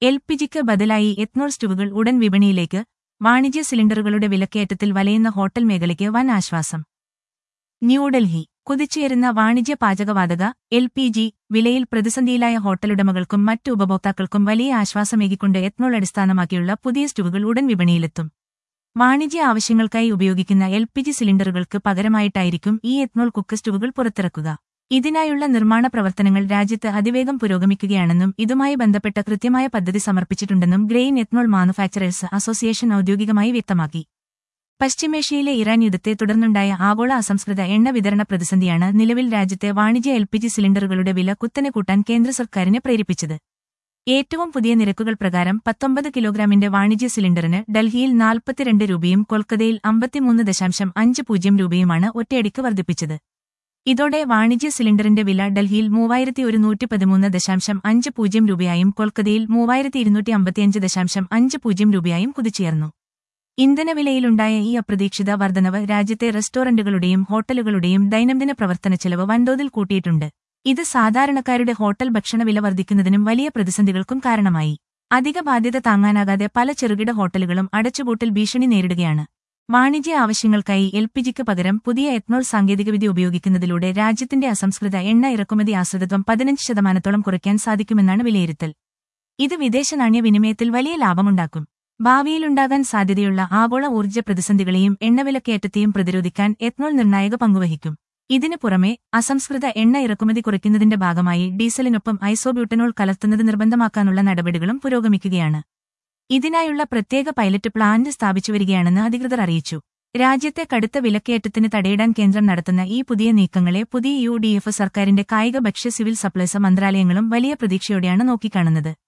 L P ജിക്ക് ബദലായി ethanol സ്റ്റുവുകൾ ഉടൻ വിപണിയിലേക്ക് വാണിജ്യ സിലിണ്ടറുകളുടെ വിലക്കയറ്റത്തിൽ വലയുന്ന ഹോട്ടൽ മേഖലയ്ക്ക് വൻ ആശ്വാസം ന്യൂഡൽഹി കുതിച്ചുയരുന്ന വാണിജ്യ പാചകവാതക എൽ പി ജി വിലയിൽ പ്രതിസന്ധിയിലായ ഹോട്ടലുടമകൾക്കും മറ്റു ഉപഭോക്താക്കൾക്കും വലിയ ആശ്വാസമേകിക്കൊണ്ട് എത്നോൾ അടിസ്ഥാനമാക്കിയുള്ള പുതിയ സ്റ്റുവുകൾ ഉടൻ വിപണിയിലെത്തും വാണിജ്യ ആവശ്യങ്ങൾക്കായി ഉപയോഗിക്കുന്ന എൽ പി ജി സിലിണ്ടറുകൾക്ക് പകരമായിട്ടായിരിക്കും ഈ എത്നോൾ കുക്ക് സ്റ്റുവുകൾ പുറത്തിറക്കുക ഇതിനായുള്ള നിർമ്മാണ പ്രവർത്തനങ്ങൾ രാജ്യത്ത് അതിവേഗം പുരോഗമിക്കുകയാണെന്നും ഇതുമായി ബന്ധപ്പെട്ട കൃത്യമായ പദ്ധതി സമർപ്പിച്ചിട്ടുണ്ടെന്നും ഗ്രെയിൻ എത്നോൾ മാനുഫാക്ചറേഴ്സ് അസോസിയേഷൻ ഔദ്യോഗികമായി വ്യക്തമാക്കി പശ്ചിമേഷ്യയിലെ ഇറാൻ യുദ്ധത്തെ തുടർന്നുണ്ടായ ആഗോള അസംസ്കൃത എണ്ണ വിതരണ പ്രതിസന്ധിയാണ് നിലവിൽ രാജ്യത്തെ വാണിജ്യ എൽ പി ജി സിലിണ്ടറുകളുടെ വില കുത്തനെ കൂട്ടാൻ കേന്ദ്ര സർക്കാരിനെ പ്രേരിപ്പിച്ചത് ഏറ്റവും പുതിയ നിരക്കുകൾ പ്രകാരം പത്തൊമ്പത് കിലോഗ്രാമിന്റെ വാണിജ്യ സിലിണ്ടറിന് ഡൽഹിയിൽ നാൽപ്പത്തിരണ്ട് രൂപയും കൊൽക്കത്തയിൽ അമ്പത്തിമൂന്ന് ദശാംശം അഞ്ച് പൂജ്യം രൂപയുമാണ് ഒറ്റയടിക്ക് വർദ്ധിപ്പിച്ചത് ഇതോടെ വാണിജ്യ സിലിണ്ടറിന്റെ വില ഡൽഹിയിൽ മൂവായിരത്തി ഒരുന്നൂറ്റി പതിമൂന്ന് ദശാംശം അഞ്ച് പൂജ്യം രൂപയായും കൊൽക്കത്തയിൽ മൂവായിരത്തി ഇരുന്നൂറ്റി അമ്പത്തിയഞ്ച് ദശാംശം അഞ്ച് പൂജ്യം രൂപയായും കുതിച്ചുയർന്നു ഇന്ധനവിലയിലുണ്ടായ ഈ അപ്രതീക്ഷിത വർധനവ് രാജ്യത്തെ റെസ്റ്റോറന്റുകളുടെയും ഹോട്ടലുകളുടെയും ദൈനംദിന പ്രവർത്തന ചെലവ് വൻതോതിൽ കൂട്ടിയിട്ടുണ്ട് ഇത് സാധാരണക്കാരുടെ ഹോട്ടൽ ഭക്ഷണവില വർദ്ധിക്കുന്നതിനും വലിയ പ്രതിസന്ധികൾക്കും കാരണമായി അധിക ബാധ്യത താങ്ങാനാകാതെ പല ചെറുകിട ഹോട്ടലുകളും അടച്ചുപൂട്ടൽ ഭീഷണി നേരിടുകയാണ് വാണിജ്യ ആവശ്യങ്ങൾക്കായി എൽ പി ജിക്ക് പകരം പുതിയ എത്നോൾ സാങ്കേതികവിദ്യ ഉപയോഗിക്കുന്നതിലൂടെ രാജ്യത്തിന്റെ അസംസ്കൃത എണ്ണ ഇറക്കുമതി ആശ്രിതത്വം പതിനഞ്ച് ശതമാനത്തോളം കുറയ്ക്കാൻ സാധിക്കുമെന്നാണ് വിലയിരുത്തൽ ഇത് വിദേശ നാണ്യവിനിമയത്തിൽ വലിയ ലാഭമുണ്ടാക്കും ഭാവിയിലുണ്ടാകാൻ സാധ്യതയുള്ള ആഗോള ഊർജ്ജ പ്രതിസന്ധികളെയും എണ്ണവിലക്കയറ്റത്തെയും പ്രതിരോധിക്കാൻ എത്നോൾ നിർണായക പങ്കുവഹിക്കും ഇതിനു പുറമെ അസംസ്കൃത എണ്ണ ഇറക്കുമതി കുറയ്ക്കുന്നതിന്റെ ഭാഗമായി ഡീസലിനൊപ്പം ഐസോബ്യൂട്ടനോൾ കലർത്തുന്നത് നിർബന്ധമാക്കാനുള്ള നടപടികളും പുരോഗമിക്കുകയാണ് ഇതിനായുള്ള പ്രത്യേക പൈലറ്റ് പ്ലാന്റ് സ്ഥാപിച്ചുവരികയാണെന്ന് അധികൃതർ അറിയിച്ചു രാജ്യത്തെ കടുത്ത വിലക്കയറ്റത്തിന് തടയിടാൻ കേന്ദ്രം നടത്തുന്ന ഈ പുതിയ നീക്കങ്ങളെ പുതിയ യു ഡി എഫ് സർക്കാരിന്റെ കായിക ഭക്ഷ്യ സിവിൽ സപ്ലൈസ് മന്ത്രാലയങ്ങളും വലിയ പ്രതീക്ഷയോടെയാണ് നോക്കിക്കാണുന്നത്